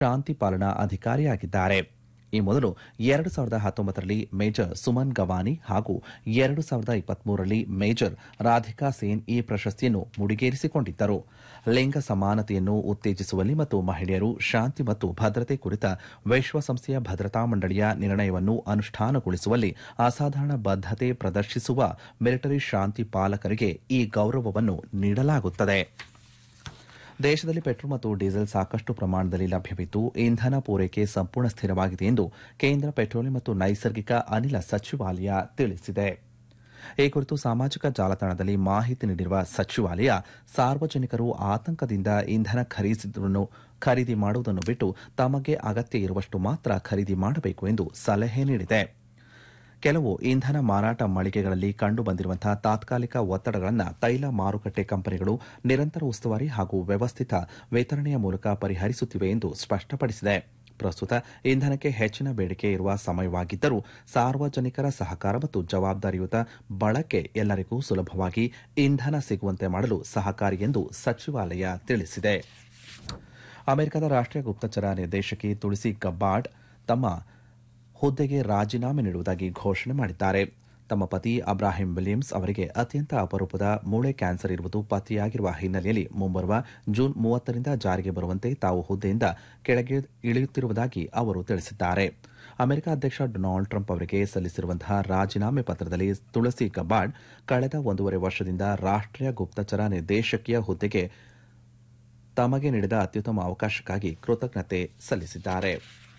ಶಾಂತಿ ಪಾಲನಾ ಅಧಿಕಾರಿಯಾಗಿದ್ದಾರೆ ಈ ಮೊದಲು ಎರಡು ಸಾವಿರದ ಹತ್ತೊಂಬತ್ತರಲ್ಲಿ ಮೇಜರ್ ಸುಮನ್ ಗವಾನಿ ಹಾಗೂ ಎರಡು ಸಾವಿರದ ಇಪ್ಪತ್ಮೂರರಲ್ಲಿ ಮೇಜರ್ ರಾಧಿಕಾ ಸೇನ್ ಈ ಪ್ರಶಸ್ತಿಯನ್ನು ಮುಡಿಗೇರಿಸಿಕೊಂಡಿದ್ದರು ಲಿಂಗ ಸಮಾನತೆಯನ್ನು ಉತ್ತೇಜಿಸುವಲ್ಲಿ ಮತ್ತು ಮಹಿಳೆಯರು ಶಾಂತಿ ಮತ್ತು ಭದ್ರತೆ ಕುರಿತ ವಿಶ್ವಸಂಸ್ಥೆಯ ಭದ್ರತಾ ಮಂಡಳಿಯ ನಿರ್ಣಯವನ್ನು ಅನುಷ್ಠಾನಗೊಳಿಸುವಲ್ಲಿ ಅಸಾಧಾರಣ ಬದ್ಧತೆ ಪ್ರದರ್ಶಿಸುವ ಮಿಲಿಟರಿ ಶಾಂತಿ ಪಾಲಕರಿಗೆ ಈ ಗೌರವವನ್ನು ನೀಡಲಾಗುತ್ತದೆ ದೇಶದಲ್ಲಿ ಪೆಟ್ರೋಲ್ ಮತ್ತು ಡೀಸೆಲ್ ಸಾಕಷ್ಟು ಪ್ರಮಾಣದಲ್ಲಿ ಲಭ್ಯವಿದ್ದು ಇಂಧನ ಪೂರೈಕೆ ಸಂಪೂರ್ಣ ಸ್ಥಿರವಾಗಿದೆ ಎಂದು ಕೇಂದ್ರ ಪೆಟ್ರೋಲಿಯಂ ಮತ್ತು ನೈಸರ್ಗಿಕ ಅನಿಲ ಸಚಿವಾಲಯ ತಿಳಿಸಿದೆ ಈ ಕುರಿತು ಸಾಮಾಜಿಕ ಜಾಲತಾಣದಲ್ಲಿ ಮಾಹಿತಿ ನೀಡಿರುವ ಸಚಿವಾಲಯ ಸಾರ್ವಜನಿಕರು ಆತಂಕದಿಂದ ಇಂಧನ ಖರೀದಿಸುವುದನ್ನು ಖರೀದಿ ಮಾಡುವುದನ್ನು ಬಿಟ್ಟು ತಮಗೆ ಅಗತ್ಯ ಇರುವಷ್ಟು ಮಾತ್ರ ಖರೀದಿ ಮಾಡಬೇಕು ಎಂದು ಸಲಹೆ ನೀಡಿದೆ ಕೆಲವು ಇಂಧನ ಮಾರಾಟ ಮಳಿಗೆಗಳಲ್ಲಿ ಕಂಡುಬಂದಿರುವಂತಹ ತಾತ್ಕಾಲಿಕ ಒತ್ತಡಗಳನ್ನು ತೈಲ ಮಾರುಕಟ್ಟೆ ಕಂಪನಿಗಳು ನಿರಂತರ ಉಸ್ತುವಾರಿ ಹಾಗೂ ವ್ಯವಸ್ಥಿತ ವಿತರಣೆಯ ಮೂಲಕ ಪರಿಹರಿಸುತ್ತಿವೆ ಎಂದು ಸ್ಪಷ್ಟಪಡಿಸಿದೆ ಪ್ರಸ್ತುತ ಇಂಧನಕ್ಕೆ ಹೆಚ್ಚಿನ ಬೇಡಿಕೆ ಇರುವ ಸಮಯವಾಗಿದ್ದರೂ ಸಾರ್ವಜನಿಕರ ಸಹಕಾರ ಮತ್ತು ಜವಾಬ್ದಾರಿಯುತ ಬಳಕೆ ಎಲ್ಲರಿಗೂ ಸುಲಭವಾಗಿ ಇಂಧನ ಸಿಗುವಂತೆ ಮಾಡಲು ಸಹಕಾರಿ ಎಂದು ಸಚಿವಾಲಯ ತಿಳಿಸಿದೆ ಅಮೆರಿಕದ ರಾಷ್ಟೀಯ ಗುಪ್ತಚರ ನಿರ್ದೇಶಕಿ ತುಳಸಿ ಗಬ್ಬಾರ್ಡ್ ತಮ್ಮ ಹುದ್ದೆಗೆ ರಾಜೀನಾಮೆ ನೀಡುವುದಾಗಿ ಘೋಷಣೆ ಮಾಡಿದ್ದಾರೆ ತಮ್ಮ ಪತಿ ಅಬ್ರಾಹಿಂ ವಿಲಿಯಮ್ಸ್ ಅವರಿಗೆ ಅತ್ಯಂತ ಅಪರೂಪದ ಮೂಳೆ ಕ್ಯಾನ್ಸರ್ ಇರುವುದು ಪತ್ತೆಯಾಗಿರುವ ಹಿನ್ನೆಲೆಯಲ್ಲಿ ಮುಂಬರುವ ಜೂನ್ ಮೂವತ್ತರಿಂದ ಜಾರಿಗೆ ಬರುವಂತೆ ತಾವು ಹುದ್ದೆಯಿಂದ ಕೆಳಗೆ ಇಳಿಯುತ್ತಿರುವುದಾಗಿ ಅವರು ತಿಳಿಸಿದ್ದಾರೆ ಅಮೆರಿಕ ಅಧ್ಯಕ್ಷ ಡೊನಾಲ್ಡ್ ಟ್ರಂಪ್ ಅವರಿಗೆ ಸಲ್ಲಿಸಿರುವಂತಹ ರಾಜೀನಾಮೆ ಪತ್ರದಲ್ಲಿ ತುಳಸಿ ಗಬ್ಬಾರ್ಡ್ ಕಳೆದ ಒಂದೂವರೆ ವರ್ಷದಿಂದ ರಾಷ್ಟೀಯ ಗುಪ್ತಚರ ನಿರ್ದೇಶಕಿಯ ಹುದ್ದೆಗೆ ತಮಗೆ ನೀಡಿದ ಅತ್ಯುತ್ತಮ ಅವಕಾಶಕ್ಕಾಗಿ ಕೃತಜ್ಞತೆ ಸಲ್ಲಿಸಿದ್ದಾರೆ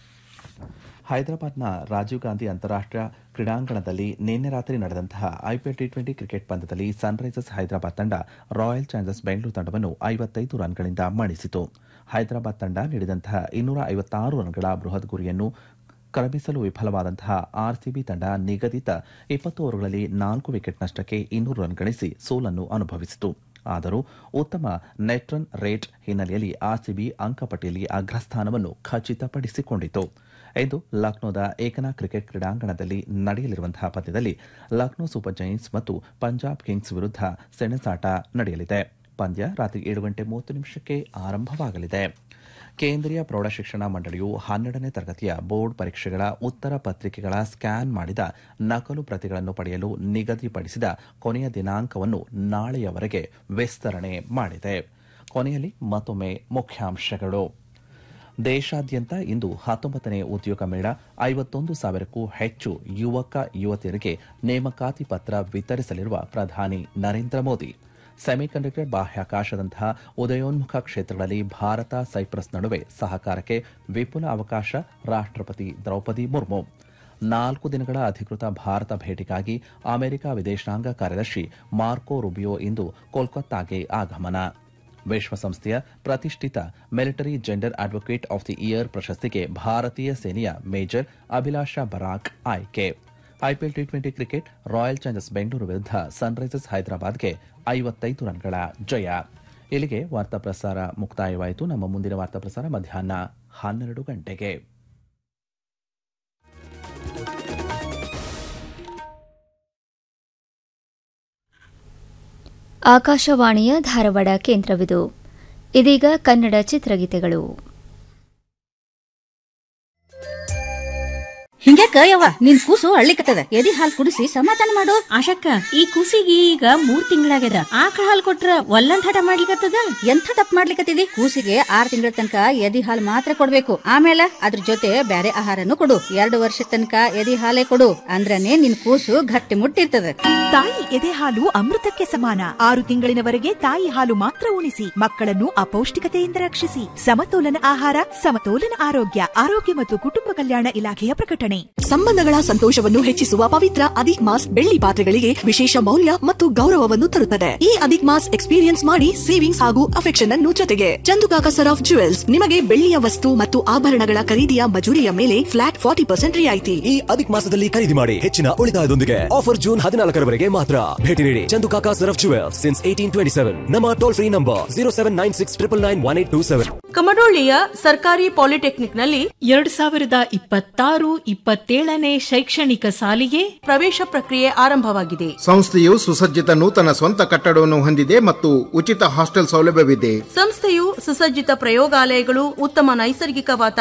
ಹೈದರಾಬಾದ್ನ ರಾಜೀವ್ ಗಾಂಧಿ ಅಂತಾರಾಷ್ಟೀಯ ಕ್ರೀಡಾಂಗಣದಲ್ಲಿ ನಿನ್ನೆ ರಾತ್ರಿ ನಡೆದಂತಹ ಐಪಿಎಲ್ ಟಿ ಟ್ವೆಂಟಿ ಕ್ರಿಕೆಟ್ ಪಂದ್ಯದಲ್ಲಿ ಸನ್ರೈಸರ್ಸ್ ಹೈದರಾಬಾದ್ ತಂಡ ರಾಯಲ್ ಚಾಲೆಂಜರ್ಸ್ ಬೆಂಗಳೂರು ತಂಡವನ್ನು ಐವತ್ತೈದು ರನ್ಗಳಿಂದ ಮಣಿಸಿತು ಹೈದರಾಬಾದ್ ತಂಡ ನೀಡಿದಂತಹ ಇನ್ನೂರ ಐವತ್ತಾರು ರನ್ಗಳ ಬೃಹತ್ ಗುರಿಯನ್ನು ಕ್ರಮಿಸಲು ವಿಫಲವಾದಂತಹ ಆರ್ಸಿಬಿ ತಂಡ ನಿಗದಿತ ಇಪ್ಪತ್ತು ಓವರ್ಗಳಲ್ಲಿ ನಾಲ್ಕು ವಿಕೆಟ್ ನಷ್ಟಕ್ಕೆ ಇನ್ನೂರು ರನ್ ಗಳಿಸಿ ಸೋಲನ್ನು ಅನುಭವಿಸಿತು ಆದರೂ ಉತ್ತಮ ನೆಟ್ ರನ್ ರೇಟ್ ಹಿನ್ನೆಲೆಯಲ್ಲಿ ಆರ್ಸಿಬಿ ಅಂಕಪಟ್ಟಿಯಲ್ಲಿ ಅಗ್ರಸ್ಥಾನವನ್ನು ಖಚಿತಪಡಿಸಿಕೊಂಡಿತು ಇಂದು ಲಕ್ನೋದ ಏಕನಾ ಕ್ರಿಕೆಟ್ ಕ್ರೀಡಾಂಗಣದಲ್ಲಿ ನಡೆಯಲಿರುವಂತಹ ಪಂದ್ಯದಲ್ಲಿ ಲಕ್ನೋ ಸೂಪರ್ ಜೈಂಟ್ಸ್ ಮತ್ತು ಪಂಜಾಬ್ ಕಿಂಗ್ಸ್ ವಿರುದ್ಧ ಸೆಣಸಾಟ ನಡೆಯಲಿದೆ ಪಂದ್ಯ ರಾತ್ರಿ ಏಳು ಗಂಟೆ ಮೂವತ್ತು ನಿಮಿಷಕ್ಕೆ ಆರಂಭವಾಗಲಿದೆ ಕೇಂದ್ರೀಯ ಪ್ರೌಢಶಿಕ್ಷಣ ಮಂಡಳಿಯು ಹನ್ನೆರಡನೇ ತರಗತಿಯ ಬೋರ್ಡ್ ಪರೀಕ್ಷೆಗಳ ಉತ್ತರ ಪತ್ರಿಕೆಗಳ ಸ್ಕ್ಯಾನ್ ಮಾಡಿದ ನಕಲು ಪ್ರತಿಗಳನ್ನು ಪಡೆಯಲು ನಿಗದಿಪಡಿಸಿದ ಕೊನೆಯ ದಿನಾಂಕವನ್ನು ನಾಳೆಯವರೆಗೆ ವಿಸ್ತರಣೆ ಮಾಡಿದೆ ಕೊನೆಯಲ್ಲಿ ಮತ್ತೊಮ್ಮೆ ಮುಖ್ಯಾಂಶಗಳು ದೇಶಾದ್ಯಂತ ಇಂದು ಹತ್ತೊಂಬತ್ತನೇ ಉದ್ಯೋಗ ಮೇಳ ಐವತ್ತೊಂದು ಸಾವಿರಕ್ಕೂ ಹೆಚ್ಚು ಯುವಕ ಯುವತಿಯರಿಗೆ ನೇಮಕಾತಿ ಪತ್ರ ವಿತರಿಸಲಿರುವ ಪ್ರಧಾನಿ ನರೇಂದ್ರ ಮೋದಿ ಸೆಮಿಕಂಡಕ್ಟರ್ ಬಾಹ್ಯಾಕಾಶದಂತಹ ಉದಯೋನ್ಮುಖ ಕ್ಷೇತ್ರಗಳಲ್ಲಿ ಭಾರತ ಸೈಪ್ರಸ್ ನಡುವೆ ಸಹಕಾರಕ್ಕೆ ವಿಪುಲ ಅವಕಾಶ ರಾಷ್ಟಪತಿ ದ್ರೌಪದಿ ಮುರ್ಮು ನಾಲ್ಕು ದಿನಗಳ ಅಧಿಕೃತ ಭಾರತ ಭೇಟಿಗಾಗಿ ಅಮೆರಿಕ ವಿದೇಶಾಂಗ ಕಾರ್ಯದರ್ಶಿ ಮಾರ್ಕೋ ರುಬಿಯೋ ಇಂದು ಕೋಲ್ಕತ್ತಾಗೆ ಆಗಮನ ವಿಶ್ವಸಂಸ್ಥೆಯ ಪ್ರತಿಷ್ಠಿತ military gender advocate of the year ಪ್ರಶಸ್ತಿಗೆ ಭಾರತೀಯ ಸೇನೆಯ ಮೇಜರ್ ಅಭಿಲಾಷಾ ಬರಾಕ್ ಆಯ್ಕೆ IPL T twenty cricket Royal Challengers Bengaluru ವಿರುದ್ಧ ಸನ್ರೈಸರ್ಸ್ ಹೈದರಾಬಾದ್ಗೆ ಐವತ್ತೈದು ರನ್ಗಳ ಜಯ ಇಲ್ಲಿಗೆ ವಾರ್ತಾ ಪ್ರಸಾರ ಮುಕ್ತಾಯವಾಯಿತು ನಮ್ಮ ಮುಂದಿನ ವಾರ್ತಾ ಪ್ರಸಾರ ಮಧ್ಯಾಹ್ನ ಹನ್ನೆರಡು ಗಂಟೆಗೆ ಆಕಾಶವಾಣಿಯ ಧಾರವಾಡ ಕೇಂದ್ರವಿದು ಇದೀಗ ಕನ್ನಡ ಚಿತ್ರಗೀತೆಗಳು ಹಿಂಗ್ಯಾಕ ಯವ್ವ ನಿನ್ ಕೂಸು ಅಳ್ಳಿಕತ್ತದ ಎದಿ ಹಾಲ್ ಕುಡಿಸಿ ಸಮಾಧಾನ ಮಾಡು ಆಶಕ್ಕ ಈ ಕೂಸಿಗೆ ಈಗ ಮೂರ್ ತಿಂಗಳಾಗ್ಯದ ಆಕಳ ಹಾಲ್ ಕೊಟ್ರ ಒಲ್ಲಂದ್ ಹಠ ಮಾಡ್ಲಿಕತ್ತದ ಎಂಥ ತಪ್ಪು ಮಾಡ್ಲಿಕತ್ತಿದಿ ಕೂಸಿಗೆ ಆರ್ ತಿಂಗಳ ತನಕ ಎದಿ ಹಾಲ್ ಮಾತ್ರ ಕೊಡ್ಬೇಕು ಆಮೇಲೆ ಅದ್ರ ಜೊತೆ ಬ್ಯಾರೆ ಆಹಾರನು ಕೊಡು ಎರಡು ವರ್ಷ ತನಕ ಎದಿ ಹಾಲೇ ಕೊಡು ಅಂದ್ರನೇ ನಿನ್ ಕೂಸು ಗಟ್ಟಿ ಮುಟ್ಟಿರ್ತದ ತಾಯಿ ಎದೆ ಹಾಲು ಅಮೃತಕ್ಕೆ ಸಮಾನ ಆರು ತಿಂಗಳಿನವರೆಗೆ ತಾಯಿ ಹಾಲು ಮಾತ್ರ ಉಣಿಸಿ ಮಕ್ಕಳನ್ನು ಅಪೌಷ್ಟಿಕತೆಯಿಂದ ರಕ್ಷಿಸಿ ಸಮತೋಲನ ಆಹಾರ ಸಮತೋಲನ ಆರೋಗ್ಯ ಆರೋಗ್ಯ ಮತ್ತು ಕುಟುಂಬ ಕಲ್ಯಾಣ ಇಲಾಖೆಯ ಪ್ರಕಟಣೆ ಸಂಬಂಧಗಳ ಸಂತೋಷವನ್ನು ಹೆಚ್ಚಿಸುವ ಪವಿತ್ರ ಅಧಿಕ್ ಮಾಸ್ ಬೆಳ್ಳಿ ಪಾತ್ರೆಗಳಿಗೆ ವಿಶೇಷ ಮೌಲ್ಯ ಮತ್ತು ಗೌರವವನ್ನು ತರುತ್ತದೆ ಈ ಅಧಿಕ್ ಮಾಸ್ ಎಕ್ಸ್ಪೀರಿಯನ್ಸ್ ಮಾಡಿ ಸೇವಿಂಗ್ಸ್ ಹಾಗೂ ಅಫೆಕ್ಷನ್ ಅನ್ನು ಜೊತೆಗೆ ಚಂದುಕಾಕ ಸರ್ ಆಫ್ ಜುವೆಲ್ಸ್ ನಿಮಗೆ ಬೆಳ್ಳಿಯ ವಸ್ತು ಮತ್ತು ಆಭರಣಗಳ ಖರೀದಿಯ ಮಜೂರಿಯ ಮೇಲೆ ಫ್ಲಾಟ್ ಫಾರ್ಟಿ ಪರ್ಸೆಂಟ್ ರಿಯಾಯಿತಿ ಈ ಅಧಿಕ ಮಾಸದಲ್ಲಿ ಖರೀದಿ ಮಾಡಿ ಹೆಚ್ಚಿನ ಉಳಿತಾಯದೊಂದಿಗೆ ಆಫರ್ ಜೂನ್ ಹದಿನಾಲ್ಕರವರೆಗೆ ಮಾತ್ರ ಭೇಟಿ ನೀಡಿ Chandukaka Saraf jewel since eighteen twenty seven ನಮ್ಮ toll free number zero seven nine six triple nine one eight two seven ಕಮಡೋಳ್ಳಿಯ ಸರ್ಕಾರಿ ಪಾಲಿಟೆಕ್ನಿಕ್ನಲ್ಲಿ ಎರಡ್ ಸಾವಿರದ ಇಪ್ಪತ್ತಾರು ಇಪ್ಪತ್ತೇಳನೇ ಶೈಕ್ಷಣಿಕ ಸಾಲಿಗೆ ಪ್ರವೇಶ ಪ್ರಕ್ರಿಯೆ ಆರಂಭವಾಗಿದೆ ಸಂಸ್ಥೆಯು ಸುಸಜ್ಜಿತ ನೂತನ ಸ್ವಂತ ಕಟ್ಟಡವನ್ನು ಹೊಂದಿದೆ ಮತ್ತು ಉಚಿತ ಹಾಸ್ಟೆಲ್ ಸೌಲಭ್ಯವಿದೆ ಸಂಸ್ಥೆಯು ಸುಸಜ್ಜಿತ ಪ್ರಯೋಗಾಲಯಗಳು ಉತ್ತಮ ನೈಸರ್ಗಿಕ ವಾತಾವರಣ